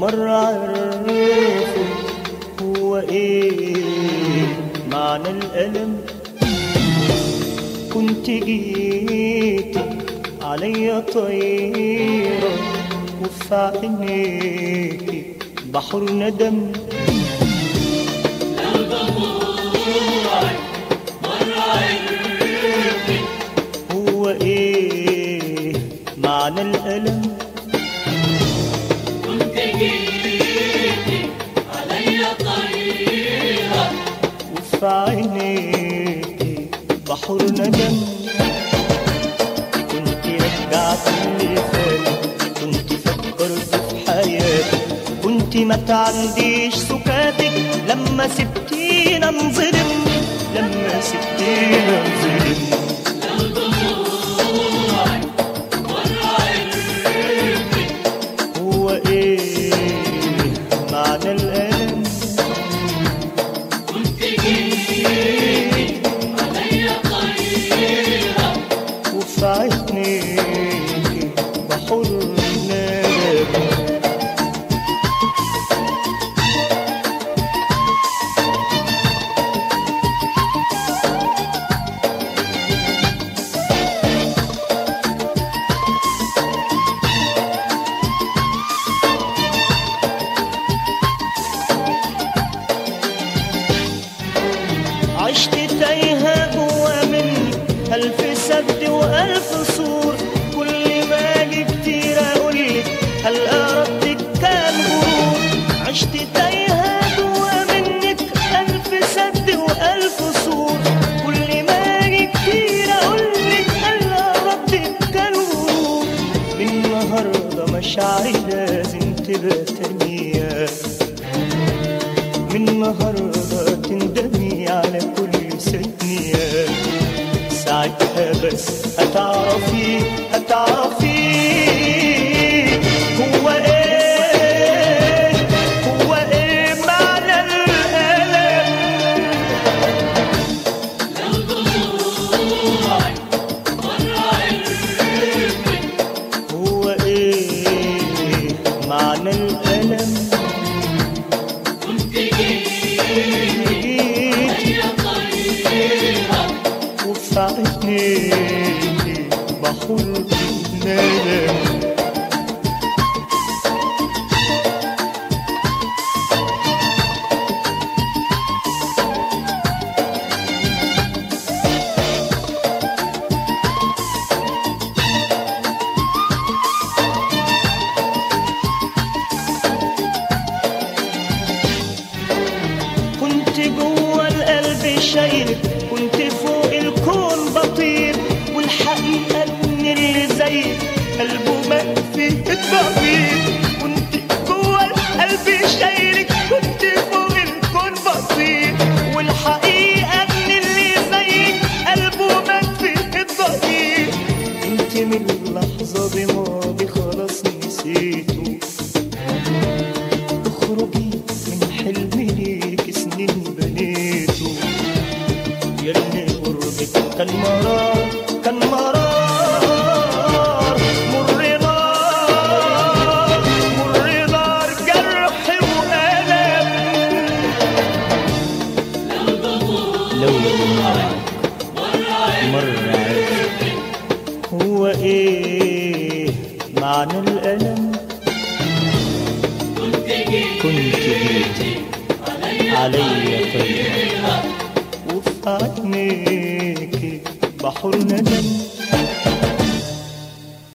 مرة عرفوا هو ايه معنى الألم كنت جيتي عليا طيرة وفي عينيكي بحر ندم هو ايه معنى الألم وفي عينيكي بحر ندم كنت رجعت اللي فات كنت فكرت في حياتي كنت ما تعنديش سكاتك لما سبتينا انظلم لما سبتينا انظلم هو ايه معنى الألم وفي عينيكي بحر ندم عشت تايهة جوا مني ألف سد وألف سور كل ما أجي كتير أقولك ألقى ردك كان غرور عشت تايهة جوا منك ألف سد وألف سور كل ما أجي كتير أقولك ألقى ردك كان غرور من النهاردة مشاعري لازم تبقى تانية من النهاردة تندمي على كل ثانية ساعتها بس هتعرفي هتعرفي هو ايه هو ايه معنى الألم هو ايه معنى الألم جيتي وفي عينيكي بحر ندم كنت جوه القلب شايلك كنت فوق الكون بطير والحقيقة ان اللي زيك قلبه مات في الضمير كنت جوه القلب شايلك كنت فوق الكون بطير والحقيقة ان اللي زيك قلبه مات في الضمير انت من اللحظة دي ماضي خلاص نسيته اخرجي من حلمي ليك سنين بنيته يلي قربك كان مرار كان مرار مر نار مر نار جرح وألم لو مر عارف هو ايه معنى الألم كنت جيتي علي طيب وفي عينيكي بحر ندم